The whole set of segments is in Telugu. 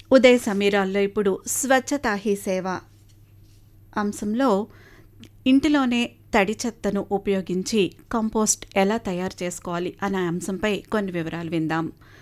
ఉదయ సమీరాల్లో ఇప్పుడు స్వచ్ఛతా హీ సేవ అంశంలో ఇంటిలోనే తడి చెత్తను ఉపయోగించి కంపోస్ట్ ఎలా తయారు చేసుకోవాలి అనే అంశంపై కొన్ని వివరాలు విందాం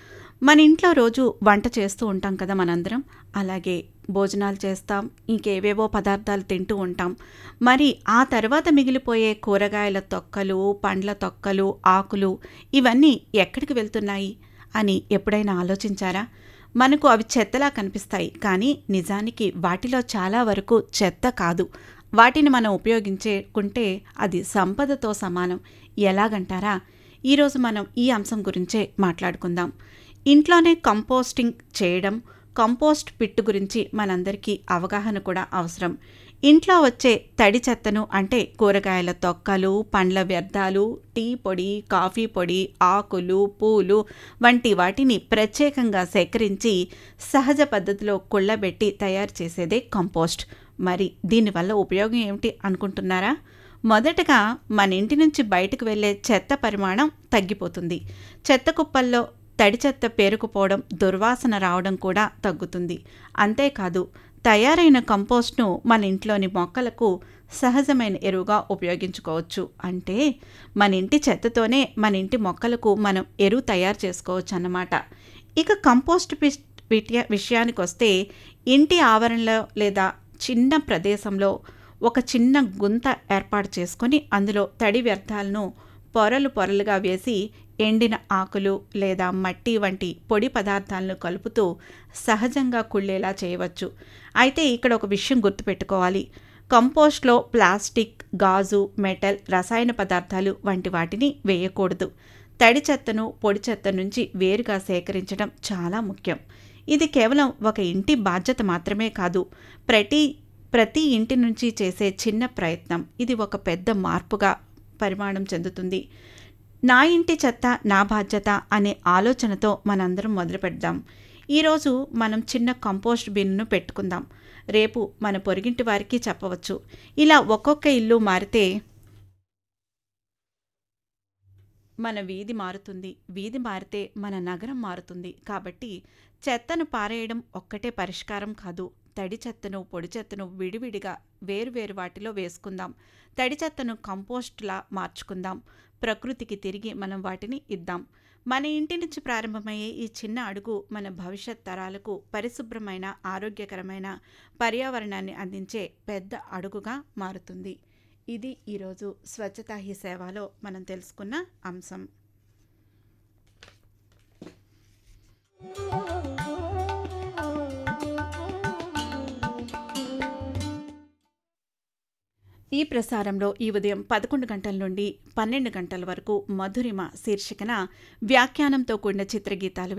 మన ఇంట్లో రోజు వంట చేస్తూ ఉంటాం కదా మనందరం అలాగే భోజనాలు చేస్తాం ఇంకేవేవో పదార్థాలు తింటూ ఉంటాం మరి ఆ తర్వాత మిగిలిపోయే కూరగాయల తొక్కలు పండ్ల తొక్కలు ఆకులు ఇవన్నీ ఎక్కడికి వెళ్తున్నాయి అని ఎప్పుడైనా ఆలోచించారా మనకు అవి చెత్తలా కనిపిస్తాయి కానీ నిజానికి వాటిలో చాలా వరకు చెత్త కాదు వాటిని మనం ఉపయోగించుకుంటే అది సంపదతో సమానం ఎలాగంటారా ఈరోజు మనం ఈ అంశం గురించే మాట్లాడుకుందాం ఇంట్లోనే కంపోస్టింగ్ చేయడం కంపోస్ట్ పిట్టు గురించి మనందరికీ అవగాహన కూడా అవసరం ఇంట్లో వచ్చే తడి చెత్తను అంటే కూరగాయల తొక్కలు పండ్ల వ్యర్థాలు టీ పొడి కాఫీ పొడి ఆకులు పూలు వంటి వాటిని ప్రత్యేకంగా సేకరించి సహజ పద్ధతిలో కుళ్ళబెట్టి తయారు చేసేదే కంపోస్ట్ మరి దీనివల్ల ఉపయోగం ఏమిటి అనుకుంటున్నారా మొదటగా మన ఇంటి నుంచి బయటకు వెళ్ళే చెత్త పరిమాణం తగ్గిపోతుంది చెత్త కుప్పల్లో తడి చెత్త పేరుకుపోవడం దుర్వాసన రావడం కూడా తగ్గుతుంది అంతేకాదు తయారైన కంపోస్ట్ను మన ఇంట్లోని మొక్కలకు సహజమైన ఎరువుగా ఉపయోగించుకోవచ్చు అంటే మన ఇంటి చెత్తతోనే మన ఇంటి మొక్కలకు మనం ఎరువు తయారు చేసుకోవచ్చు అన్నమాట ఇక కంపోస్ట్ విషయానికి వస్తే ఇంటి ఆవరణలో లేదా చిన్న ప్రదేశంలో ఒక చిన్న గుంత ఏర్పాటు చేసుకొని అందులో తడి వ్యర్థాలను పొరలు పొరలుగా వేసి ఎండిన ఆకులు లేదా మట్టి వంటి పొడి పదార్థాలను కలుపుతూ సహజంగా కుళ్ళేలా చేయవచ్చు అయితే ఇక్కడ ఒక విషయం గుర్తుపెట్టుకోవాలి కంపోస్ట్లో ప్లాస్టిక్ గాజు మెటల్ రసాయన పదార్థాలు వంటి వాటిని వేయకూడదు తడి చెత్తను పొడి చెత్త నుంచి వేరుగా సేకరించడం చాలా ముఖ్యం ఇది కేవలం ఒక ఇంటి బాధ్యత మాత్రమే కాదు ప్రతి ప్రతి ఇంటి నుంచి చేసే చిన్న ప్రయత్నం ఇది ఒక పెద్ద మార్పుగా పరిమాణం చెందుతుంది నా ఇంటి చెత్త నా బాధ్యత అనే ఆలోచనతో మనందరం మొదలు పెడదాం ఈరోజు మనం చిన్న కంపోస్ట్ బిన్ను పెట్టుకుందాం రేపు మన పొరిగింటి వారికి చెప్పవచ్చు ఇలా ఒక్కొక్క ఇల్లు మారితే మన వీధి మారుతుంది వీధి మారితే మన నగరం మారుతుంది కాబట్టి చెత్తను పారేయడం ఒక్కటే పరిష్కారం కాదు తడి చెత్తను పొడి చెత్తను విడివిడిగా వేరువేరు వాటిలో వేసుకుందాం తడి చెత్తను కంపోస్ట్లా మార్చుకుందాం ప్రకృతికి తిరిగి మనం వాటిని ఇద్దాం మన ఇంటి నుంచి ప్రారంభమయ్యే ఈ చిన్న అడుగు మన భవిష్యత్ తరాలకు పరిశుభ్రమైన ఆరోగ్యకరమైన పర్యావరణాన్ని అందించే పెద్ద అడుగుగా మారుతుంది ఇది ఈరోజు స్వచ్ఛతా హీ సేవలో మనం తెలుసుకున్న అంశం ఈ ప్రసారంలో ఈ ఉదయం పదకొండు గంటల నుండి పన్నెండు గంటల వరకు మధురిమ శీర్షికన వ్యాఖ్యానంతో కూడిన చిత్రగీతాలు